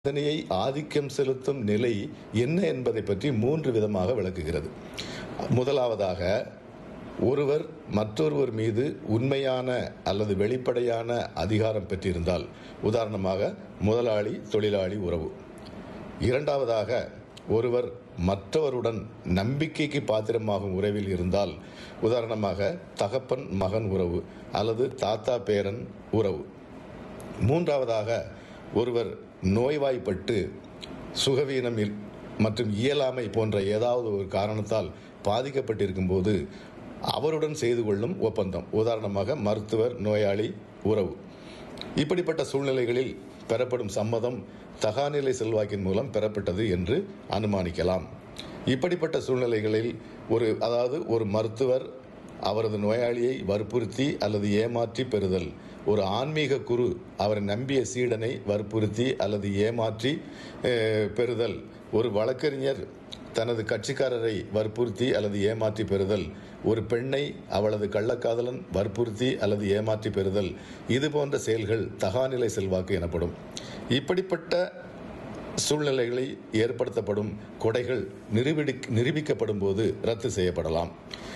சிந்தனையை ஆதிக்கம் செலுத்தும் நிலை என்ன என்பதை பற்றி மூன்று விதமாக விளக்குகிறது முதலாவதாக ஒருவர் மற்றொருவர் மீது உண்மையான அல்லது வெளிப்படையான அதிகாரம் பெற்றிருந்தால் உதாரணமாக முதலாளி தொழிலாளி உறவு இரண்டாவதாக ஒருவர் மற்றவருடன் நம்பிக்கைக்கு பாத்திரமாகும் உறவில் இருந்தால் உதாரணமாக தகப்பன் மகன் உறவு அல்லது தாத்தா பேரன் உறவு மூன்றாவதாக ஒருவர் நோய்வாய்ப்பட்டு சுகவீனம் இல்- மற்றும் இயலாமை போன்ற ஏதாவது ஒரு காரணத்தால் பாதிக்கப்பட்டிருக்கும் போது அவருடன் செய்து கொள்ளும் ஒப்பந்தம் உதாரணமாக மருத்துவர் நோயாளி உறவு இப்படிப்பட்ட சூழ்நிலைகளில் பெறப்படும் சம்மதம் தகாநிலை செல்வாக்கின் மூலம் பெறப்பட்டது என்று அனுமானிக்கலாம் இப்படிப்பட்ட சூழ்நிலைகளில் ஒரு அதாவது ஒரு மருத்துவர் அவரது நோயாளியை வற்புறுத்தி அல்லது ஏமாற்றி பெறுதல் ஒரு ஆன்மீக குரு அவரை நம்பிய சீடனை வற்புறுத்தி அல்லது ஏமாற்றி அஹ், பெறுதல் ஒரு வழக்கறிஞர் தனது கட்சிக்காரரை வற்புறுத்தி அல்லது ஏமாற்றி பெறுதல் ஒரு பெண்ணை அவளது கள்ளக்காதலன் வற்புறுத்தி அல்லது ஏமாற்றி பெறுதல் இது போன்ற செயல்கள் தகாநிலை செல்வாக்கு எனப்படும் இப்படிப்பட்ட சூழ்நிலைகளில் ஏற்படுத்தப்படும் கொடைகள் நிரூபிடி நிரூபிக்கப்படும் போது ரத்து செய்யப்படலாம்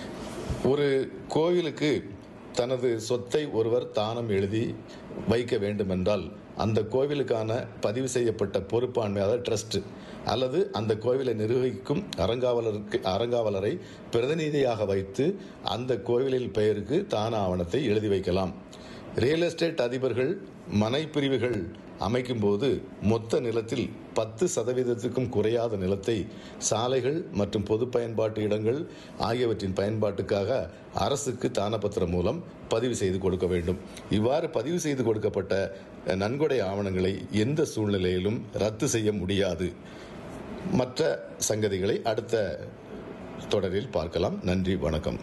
ஒரு கோவிலுக்கு தனது சொத்தை ஒருவர் தானம் எழுதி வைக்க வேண்டுமென்றால் அந்த கோவிலுக்கான பதிவு செய்யப்பட்ட பொறுப்பாண்மை அதாவது ட்ரஸ்ட் அல்லது அந்த கோவிலை நிர்வகிக்கும் அறங்காவலருக்கு அறங்காவலரை பிரதிநிதியாக வைத்து அந்த கோவிலில் பெயருக்கு தான ஆவணத்தை எழுதி வைக்கலாம் ரியல் எஸ்டேட் அதிபர்கள் மனை பிரிவுகள் அமைக்கும் போது மொத்த நிலத்தில் பத்து சதவீதத்துக்கும் குறையாத நிலத்தை சாலைகள் மற்றும் பொது பயன்பாட்டு இடங்கள் ஆகியவற்றின் பயன்பாட்டுக்காக அரசுக்கு தானபத்திரம் மூலம் பதிவு செய்து கொடுக்க வேண்டும் இவ்வாறு பதிவு செய்து கொடுக்கப்பட்ட நன்கொடை ஆவணங்களை எந்த சூழ்நிலையிலும் ரத்து செய்ய முடியாது மற்ற சங்கதிகளை அடுத்த தொடரில் பார்க்கலாம் நன்றி வணக்கம்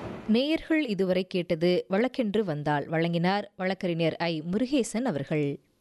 நேயர்கள் இதுவரை கேட்டது வழக்கென்று வந்தால் வழங்கினார் வழக்கறிஞர் ஐ முருகேசன் அவர்கள்